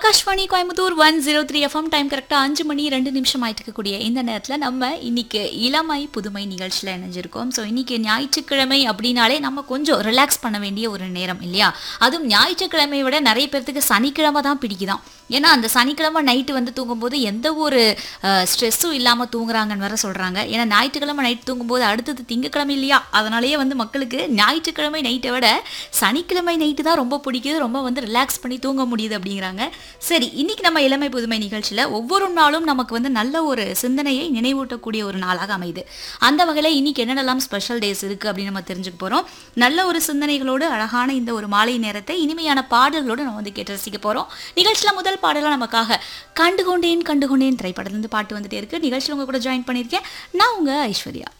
Akashvani Coimbatore one zero three FM time கரெக்டாக அஞ்சு மணி ரெண்டு நிமிஷம் ஆயிட்டு இருக்கக்கூடிய இந்த நேரத்தில் நம்ம இன்னைக்கு இளமை புதுமை நிகழ்ச்சியில் இணைஞ்சிருக்கோம் ஸோ இன்னைக்கு ஞாயிற்றுக்கிழமை அப்படின்னாலே நம்ம கொஞ்சம் ரிலாக்ஸ் பண்ண வேண்டிய ஒரு நேரம் இல்லையா அதுவும் ஞாயிற்றுக்கிழமையை விட நிறைய பேர்த்துக்கு சனிக்கிழமை தான் பிடிக்குதாம் ஏன்னா அந்த சனிக்கிழமை நைட்டு வந்து தூங்கும்போது எந்த ஒரு ஸ்ட்ரெஸ்ஸும் இல்லாமல் தூங்குறாங்கன்னு வேற சொல்கிறாங்க ஏன்னா ஞாயிற்றுக்கிழமை நைட் தூங்கும்போது அடுத்தது திங்கக்கிழமை இல்லையா அதனாலேயே வந்து மக்களுக்கு ஞாயிற்றுக்கிழமை நைட்டை விட சனிக்கிழமை நைட்டு தான் ரொம்ப பிடிக்குது ரொம்ப வந்து ரிலாக்ஸ் பண்ணி தூங்க முடியுது அப்படிங்கிறாங்க சரி இன்னைக்கு நம்ம இளமை புதுமை நிகழ்ச்சியில் ஒவ்வொரு நாளும் நமக்கு வந்து நல்ல ஒரு சிந்தனையை நினைவூட்டக்கூடிய ஒரு நாளாக அமையுது அந்த வகையில் இன்னைக்கு என்னென்னலாம் ஸ்பெஷல் டேஸ் இருக்குது அப்படின்னு நம்ம தெரிஞ்சுக்க போகிறோம் நல்ல ஒரு சிந்தனைகளோடு அழகான இந்த ஒரு மாலை நேரத்தை இனிமையான பாடல்களோடு நம்ம வந்து கேட்டு ரசிக்க போகிறோம் நிகழ்ச்சியில் முதல் பாடலாம் நமக்காக கண்டுகொண்டேன் கண்டுகொண்டேன் திரைப்படத்துலேருந்து பாட்டு வந்துட்டே இருக்கு நிகழ்ச்சியில் உங்க கூட ஜாயின் பண்ணியிருக்கேன் நான் உங்க ஐஸ்வர்யா